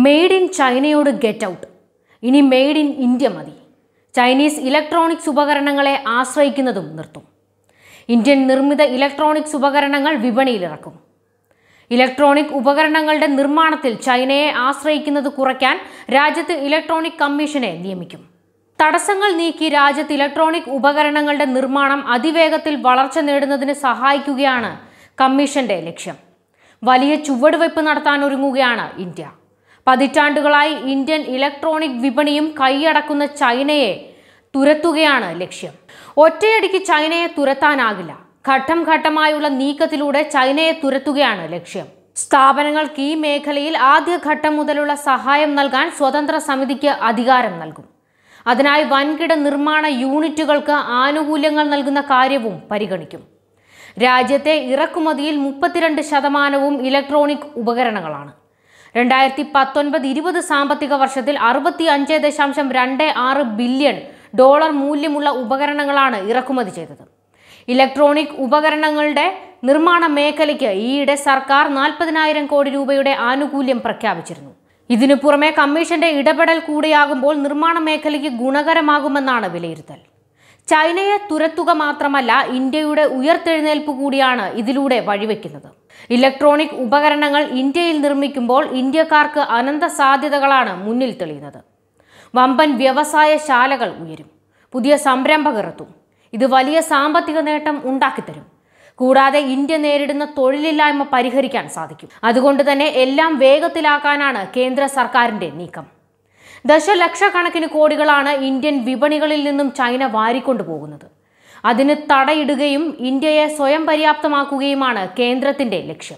made in ചൈനയോട് get out ഇനി made in India മതി ചൈനീസ് ഇലക്ട്രോണിക്സ് ഉപകരണങ്ങളെ ആശ്രയിക്കുന്നതും നിർത്തും ഇന്ത്യൻ നിർമ്മിത ഇലക്ട്രോണിക്സ് ഉപകരണങ്ങൾ വിപണിയിലിറക്കും ഇലക്ട്രോണിക് ഉപകരണങ്ങളുടെ നിർമ്മാണത്തിൽ ചൈനയെ ആശ്രയിക്കുന്നത് കുറയ്ക്കാൻ രാജ്യത്ത് ഇലക്ട്രോണിക് കമ്മീഷനെ നിയമിക്കും തടസ്സങ്ങൾ നീക്കി രാജ്യത്ത് ഇലക്ട്രോണിക് ഉപകരണങ്ങളുടെ നിർമ്മാണം അതിവേഗത്തിൽ വളർച്ച നേടുന്നതിന് സഹായിക്കുകയാണ് കമ്മീഷന്റെ ലക്ഷ്യം വലിയ ചുവടുവയ്പ് നടത്താൻ ഒരുങ്ങുകയാണ് ഇന്ത്യ പതിറ്റാണ്ടുകളായി ഇന്ത്യൻ ഇലക്ട്രോണിക് വിപണിയും കൈയടക്കുന്ന ചൈനയെ തുരത്തുകയാണ് ലക്ഷ്യം ഒറ്റയടിക്ക് ചൈനയെ തുരത്താനാകില്ല ഘട്ടം ഘട്ടമായുള്ള നീക്കത്തിലൂടെ ചൈനയെ തുരത്തുകയാണ് ലക്ഷ്യം സ്ഥാപനങ്ങൾക്ക് ഈ മേഖലയിൽ ആദ്യഘട്ടം മുതലുള്ള സഹായം നൽകാൻ സ്വതന്ത്ര സമിതിക്ക് അധികാരം നൽകും അതിനായി വൻകിട നിർമ്മാണ യൂണിറ്റുകൾക്ക് ആനുകൂല്യങ്ങൾ നൽകുന്ന കാര്യവും പരിഗണിക്കും രാജ്യത്തെ ഇറക്കുമതിയിൽ മുപ്പത്തിരണ്ട് ശതമാനവും ഇലക്ട്രോണിക് ഉപകരണങ്ങളാണ് രണ്ടായിരത്തി പത്തൊൻപത് ഇരുപത് സാമ്പത്തിക വർഷത്തിൽ അറുപത്തി അഞ്ച് ദശാംശം രണ്ട് ആറ് ബില്യൺ ഡോളർ മൂല്യമുള്ള ഉപകരണങ്ങളാണ് ഇറക്കുമതി ചെയ്തത് ഇലക്ട്രോണിക് ഉപകരണങ്ങളുടെ നിർമ്മാണ മേഖലയ്ക്ക് ഈയിടെ സർക്കാർ നാൽപ്പതിനായിരം കോടി രൂപയുടെ ആനുകൂല്യം പ്രഖ്യാപിച്ചിരുന്നു ഇതിനു പുറമെ കമ്മീഷന്റെ ഇടപെടൽ കൂടിയാകുമ്പോൾ നിർമ്മാണ മേഖലയ്ക്ക് ഗുണകരമാകുമെന്നാണ് വിലയിരുത്തൽ ചൈനയെ തുരത്തുക മാത്രമല്ല ഇന്ത്യയുടെ ഉയർത്തെഴുന്നേൽപ്പ് കൂടിയാണ് ഇതിലൂടെ വഴിവെക്കുന്നത് ഇലക്ട്രോണിക് ഉപകരണങ്ങൾ ഇന്ത്യയിൽ നിർമ്മിക്കുമ്പോൾ ഇന്ത്യക്കാർക്ക് അനന്ത സാധ്യതകളാണ് മുന്നിൽ തെളിയുന്നത് വമ്പൻ വ്യവസായശാലകൾ ഉയരും പുതിയ സംരംഭകർ എത്തും ഇത് വലിയ സാമ്പത്തിക നേട്ടം ഉണ്ടാക്കിത്തരും കൂടാതെ ഇന്ത്യ നേരിടുന്ന തൊഴിലില്ലായ്മ പരിഹരിക്കാൻ സാധിക്കും അതുകൊണ്ട് തന്നെ എല്ലാം വേഗത്തിലാക്കാനാണ് കേന്ദ്ര സർക്കാരിന്റെ നീക്കം ദശലക്ഷക്കണക്കിന് കോടികളാണ് ഇന്ത്യൻ വിപണികളിൽ നിന്നും ചൈന വാരിക്കൊണ്ടുപോകുന്നത് അതിന് തടയിടുകയും ഇന്ത്യയെ സ്വയം പര്യാപ്തമാക്കുകയുമാണ് കേന്ദ്രത്തിന്റെ ലക്ഷ്യം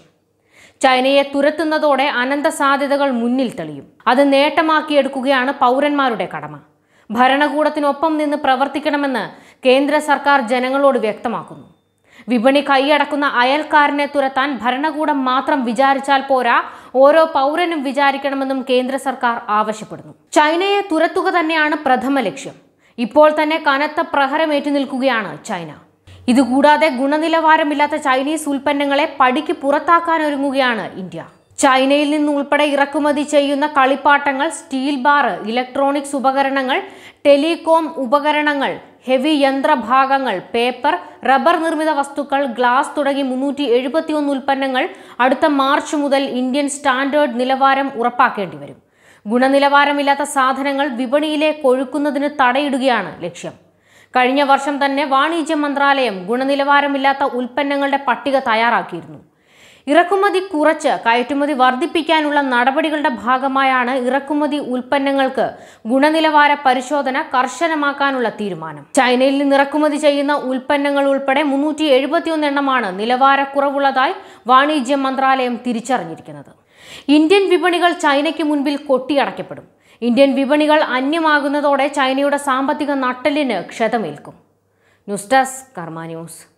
ചൈനയെ തുരത്തുന്നതോടെ അനന്ത സാധ്യതകൾ മുന്നിൽ തെളിയും അത് നേട്ടമാക്കിയെടുക്കുകയാണ് പൗരന്മാരുടെ കടമ ഭരണകൂടത്തിനൊപ്പം നിന്ന് പ്രവർത്തിക്കണമെന്ന് കേന്ദ്ര സർക്കാർ ജനങ്ങളോട് വ്യക്തമാക്കുന്നു വിപണി കൈയടക്കുന്ന അയൽക്കാരനെ തുരത്താൻ ഭരണകൂടം മാത്രം വിചാരിച്ചാൽ പോരാ ഓരോ പൗരനും വിചാരിക്കണമെന്നും കേന്ദ്ര സർക്കാർ ആവശ്യപ്പെടുന്നു ചൈനയെ തുരത്തുക തന്നെയാണ് പ്രഥമ ലക്ഷ്യം ഇപ്പോൾ തന്നെ കനത്ത പ്രഹരമേറ്റു നിൽക്കുകയാണ് ചൈന ഇതുകൂടാതെ ഗുണനിലവാരമില്ലാത്ത ചൈനീസ് ഉൽപ്പന്നങ്ങളെ പടിക്ക് പുറത്താക്കാനൊരുങ്ങുകയാണ് ഇന്ത്യ ചൈനയിൽ നിന്ന് ഉൾപ്പെടെ ഇറക്കുമതി ചെയ്യുന്ന കളിപ്പാട്ടങ്ങൾ സ്റ്റീൽ ബാർ ഇലക്ട്രോണിക്സ് ഉപകരണങ്ങൾ ടെലികോം ഉപകരണങ്ങൾ ഹെവി യന്ത്രഭാഗങ്ങൾ പേപ്പർ റബ്ബർ നിർമ്മിത വസ്തുക്കൾ ഗ്ലാസ് തുടങ്ങി മുന്നൂറ്റി എഴുപത്തിയൊന്ന് ഉൽപ്പന്നങ്ങൾ അടുത്ത മാർച്ച് മുതൽ ഇന്ത്യൻ സ്റ്റാൻഡേർഡ് നിലവാരം ഉറപ്പാക്കേണ്ടി വരും ഗുണനിലവാരമില്ലാത്ത സാധനങ്ങൾ വിപണിയിലേക്ക് ഒഴുക്കുന്നതിന് തടയിടുകയാണ് ലക്ഷ്യം കഴിഞ്ഞ വർഷം തന്നെ വാണിജ്യ മന്ത്രാലയം ഗുണനിലവാരമില്ലാത്ത ഉൽപ്പന്നങ്ങളുടെ പട്ടിക തയ്യാറാക്കിയിരുന്നു ഇറക്കുമതി കുറച്ച് കയറ്റുമതി വർദ്ധിപ്പിക്കാനുള്ള നടപടികളുടെ ഭാഗമായാണ് ഇറക്കുമതി ഉൽപ്പന്നങ്ങൾക്ക് ഗുണനിലവാര പരിശോധന കർശനമാക്കാനുള്ള തീരുമാനം ചൈനയിൽ നിന്ന് ഇറക്കുമതി ചെയ്യുന്ന ഉൽപ്പന്നങ്ങൾ ഉൾപ്പെടെ മുന്നൂറ്റി എഴുപത്തിയൊന്ന് എണ്ണമാണ് നിലവാരക്കുറവുള്ളതായി വാണിജ്യ മന്ത്രാലയം തിരിച്ചറിഞ്ഞിരിക്കുന്നത് ഇന്ത്യൻ വിപണികൾ ചൈനയ്ക്ക് മുൻപിൽ കൊട്ടിയടയ്ക്കപ്പെടും ഇന്ത്യൻ വിപണികൾ അന്യമാകുന്നതോടെ ചൈനയുടെ സാമ്പത്തിക നട്ടലിന് ക്ഷതമേൽക്കും ന്യൂസ് ഡെസ്ക് കർമ്മ ന്യൂസ്